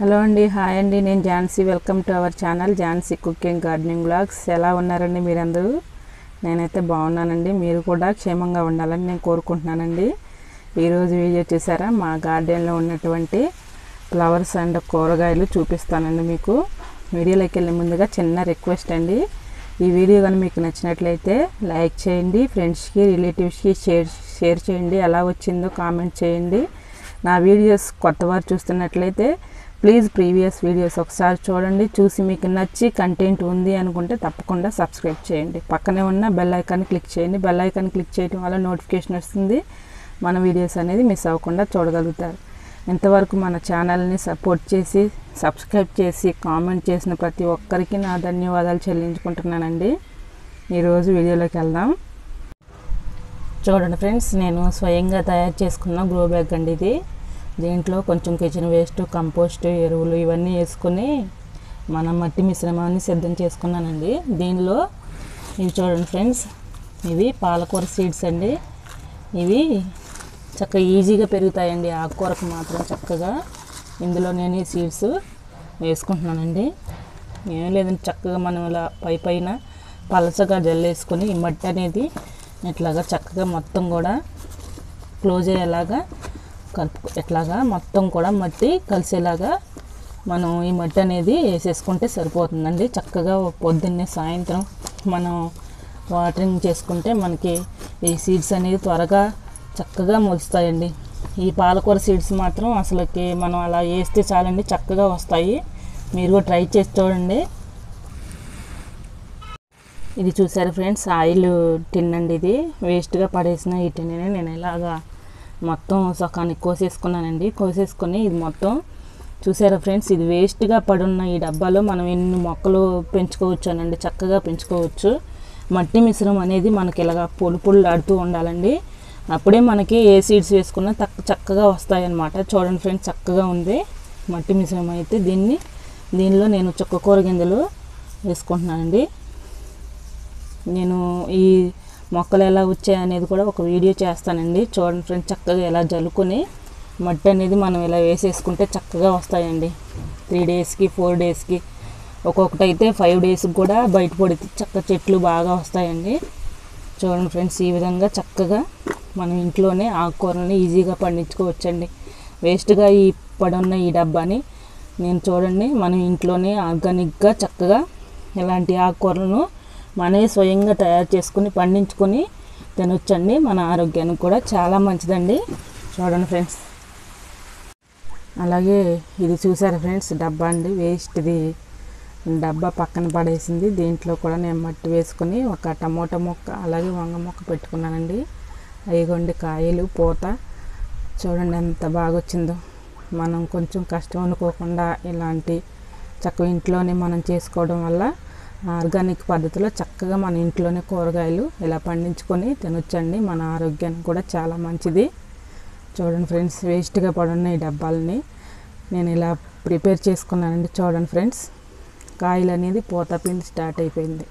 hello అండి hi అండి నేను Jhansi welcome to our channel Jhansi cooking gardening blogs ఎలా ఉన్నారండి మీరందరూ నేనైతే బాగున్నానండి మీరు కూడా క్షేమంగా ఉండాలని నేను కోరుకుంటున్నానండి ఈరోజు వీడియో చూసారా మా గార్డెన్లో ఉన్నటువంటి ఫ్లవర్స్ అండ్ కూరగాయలు చూపిస్తానండి మీకు వీడియోలోకి వెళ్ళే ముందుగా చిన్న రిక్వెస్ట్ అండి ఈ వీడియో కానీ మీకు నచ్చినట్లయితే లైక్ చేయండి ఫ్రెండ్స్కి రిలేటివ్స్కి షేర్ షేర్ చేయండి ఎలా వచ్చిందో కామెంట్ చేయండి నా వీడియోస్ కొత్త వారు చూస్తున్నట్లయితే ప్లీజ్ ప్రీవియస్ వీడియోస్ ఒకసారి చూడండి చూసి మీకు నచ్చి కంటెంట్ ఉంది అనుకుంటే తప్పకుండా సబ్స్క్రైబ్ చేయండి పక్కనే ఉన్న బెల్ ఐకాన్ క్లిక్ చేయండి బెల్ ఐకాన్ క్లిక్ చేయడం వల్ల నోటిఫికేషన్ వస్తుంది మన వీడియోస్ అనేది మిస్ అవ్వకుండా చూడగలుగుతారు ఇంతవరకు మన ఛానల్ని సపోర్ట్ చేసి సబ్స్క్రైబ్ చేసి కామెంట్ చేసిన ప్రతి ఒక్కరికి నా ధన్యవాదాలు చెల్లించుకుంటున్నానండి ఈరోజు వీడియోలోకి వెళ్దాం చూడండి ఫ్రెండ్స్ నేను స్వయంగా తయారు చేసుకున్న గ్రో బ్యాగ్ అండి ఇది దీంట్లో కొంచెం కిచెన్ వేస్ట్ కంపోస్ట్ ఎరువులు ఇవన్నీ వేసుకొని మన మట్టి మిశ్రమాన్ని సిద్ధం చేసుకున్నానండి దీనిలో ఇవి చూడండి ఫ్రెండ్స్ ఇవి పాలకూర సీడ్స్ అండి ఇవి చక్కగా ఈజీగా పెరుగుతాయండి ఆకుకూరకు మాత్రం చక్కగా ఇందులో నేను ఈ సీడ్స్ వేసుకుంటున్నానండి ఏం లేదండి చక్కగా మనం ఇలా పై పైన పలచగా జల్లేసుకొని ఈ మట్టి అనేది ఇట్లాగా చక్కగా మొత్తం కూడా క్లోజ్ అయ్యేలాగా కలుపు ఇట్లాగా మొత్తం కూడా మట్టి కలిసేలాగా మనం ఈ మట్టి అనేది వేసేసుకుంటే సరిపోతుందండి చక్కగా పొద్దున్నే సాయంత్రం మనం వాటరింగ్ చేసుకుంటే మనకి ఈ సీడ్స్ అనేది త్వరగా చక్కగా మొలుస్తాయండి ఈ పాలకూర సీడ్స్ మాత్రం అసలుకి మనం అలా వేస్తే చాలండి చక్కగా వస్తాయి మీరు కూడా ట్రై చేసి చూడండి ఇది చూసారా ఫ్రెండ్స్ ఆయిల్ టిన్ అండి ఇది వేస్ట్గా పడేసిన ఈ టిన్ని నేను ఇలాగా మొత్తం సకానికి కోసేసుకున్నానండి కోసేసుకొని ఇది మొత్తం చూసారా ఫ్రెండ్స్ ఇది వేస్ట్గా పడున్న ఈ డబ్బాలో మనం ఎన్ని మొక్కలు పెంచుకోవచ్చు అనండి చక్కగా పెంచుకోవచ్చు మట్టి మిశ్రమం అనేది మనకి ఇలాగా పొడి పొడిలాడుతూ ఉండాలండి అప్పుడే మనకి ఏ సీడ్స్ వేసుకున్నా తక్క చక్కగా వస్తాయన్నమాట చూడండి ఫ్రెండ్స్ చక్కగా ఉంది మట్టి మిశ్రమం అయితే దీన్ని దీనిలో నేను చుక్కకూర గింజలు వేసుకుంటున్నానండి నేను ఈ మొక్కలు ఎలా వచ్చాయి అనేది కూడా ఒక వీడియో చేస్తానండి చూడండి ఫ్రెండ్స్ చక్కగా ఎలా జల్లుకొని మట్టి అనేది మనం ఇలా వేసేసుకుంటే చక్కగా వస్తాయండి త్రీ డేస్కి ఫోర్ డేస్కి ఒక్కొక్కటి అయితే ఫైవ్ డేస్కి కూడా బయట పడితే చక్క చెట్లు బాగా వస్తాయండి చూడండి ఫ్రెండ్స్ ఈ విధంగా చక్కగా మనం ఇంట్లోనే ఆకుకూరలని ఈజీగా పండించుకోవచ్చండి వేస్ట్గా ఈ పడున్న ఈ డబ్బాని నేను చూడండి మనం ఇంట్లోనే ఆర్గానిక్గా చక్కగా ఇలాంటి ఆకుకూరలను మనమే స్వయంగా తయారు చేసుకుని పండించుకొని తినొచ్చండి మన ఆరోగ్యానికి కూడా చాలా మంచిదండి చూడండి ఫ్రెండ్స్ అలాగే ఇది చూసారా ఫ్రెండ్స్ డబ్బా అండి వేస్ట్ది డబ్బా పక్కన పడేసింది దీంట్లో కూడా నేను మట్టి వేసుకొని ఒక టమోటా మొక్క అలాగే వంగ మొక్క పెట్టుకున్నానండి అయిగోండి కాయలు పూత చూడండి ఎంత బాగా వచ్చిందో మనం కొంచెం కష్టం అనుకోకుండా ఇలాంటి చక్కగా ఇంట్లోనే మనం చేసుకోవడం వల్ల ఆర్గానిక్ పద్ధతిలో చక్కగా మన ఇంట్లోనే కూరగాయలు ఇలా పండించుకొని తినొచ్చండి మన ఆరోగ్యానికి కూడా చాలా మంచిది చూడండి ఫ్రెండ్స్ వేస్ట్గా పడున్న ఈ డబ్బాలని నేను ఇలా ప్రిపేర్ చేసుకున్నానండి చూడండి ఫ్రెండ్స్ కాయలు అనేది పూత పిండి స్టార్ట్ అయిపోయింది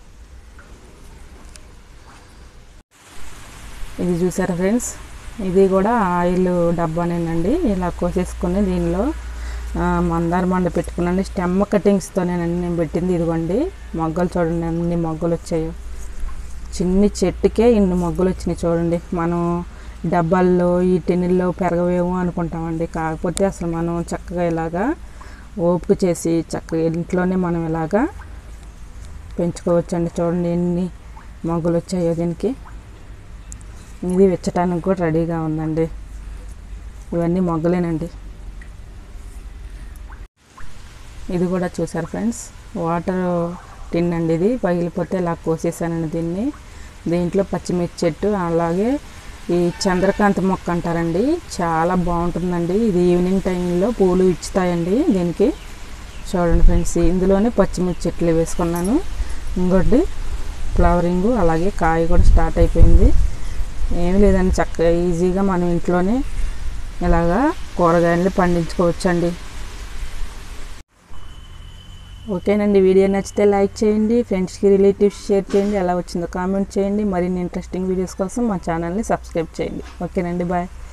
ఇది చూసారా ఫ్రెండ్స్ ఇది కూడా ఆయిల్ డబ్బానేనండి ఇలా కోసేసుకొని దీనిలో మందార మండ పెట్టుకున్నాను స్టెమ్ కటింగ్స్తోనేనండి నేను పెట్టింది ఇదిగోండి మొగ్గలు చూడండి అన్ని మొగ్గలు వచ్చాయో చిన్ని చెట్టుకే ఇన్ని మొగ్గలు వచ్చినాయి చూడండి మనం డబ్బాల్లో ఈ టిన్నుల్లో పెరగవేమో అనుకుంటామండి కాకపోతే అసలు మనం చక్కగా ఇలాగా ఓపిక చేసి చక్కగా ఇంట్లోనే మనం ఇలాగా పెంచుకోవచ్చండి చూడండి ఎన్ని మొగ్గలు వచ్చాయో దీనికి ఇది వెచ్చటానికి కూడా రెడీగా ఉందండి ఇవన్నీ మొగ్గలేనండి ఇది కూడా చూసారు ఫ్రెండ్స్ వాటర్ టిన్ అండి ఇది పగిలిపోతే ఇలా కోసేసానండి దీన్ని దీంట్లో పచ్చిమిర్చి చెట్టు అలాగే ఈ చంద్రకాంత మొక్క అంటారండి చాలా బాగుంటుందండి ఇది ఈవినింగ్ టైంలో పూలు ఇచ్చుతాయండి దీనికి చూడండి ఫ్రెండ్స్ ఇందులోనే పచ్చిమిర్చి చెట్లు వేసుకున్నాను ఇంకోటి ఫ్లవరింగ్ అలాగే కాయ కూడా స్టార్ట్ అయిపోయింది ఏమి లేదండి చక్కగా ఈజీగా మనం ఇంట్లోనే ఇలాగా కూరగాయలు పండించుకోవచ్చండి ఓకేనండి వీడియో నచ్చితే లైక్ చేయండి ఫ్రెండ్స్కి రిలేటివ్స్ షేర్ చేయండి ఎలా వచ్చిందో కామెంట్ చేయండి మరిన్ని ఇంట్రెస్టింగ్ వీడియోస్ కోసం మా ఛానల్ని సబ్స్క్రైబ్ చేయండి ఓకేనండి బాయ్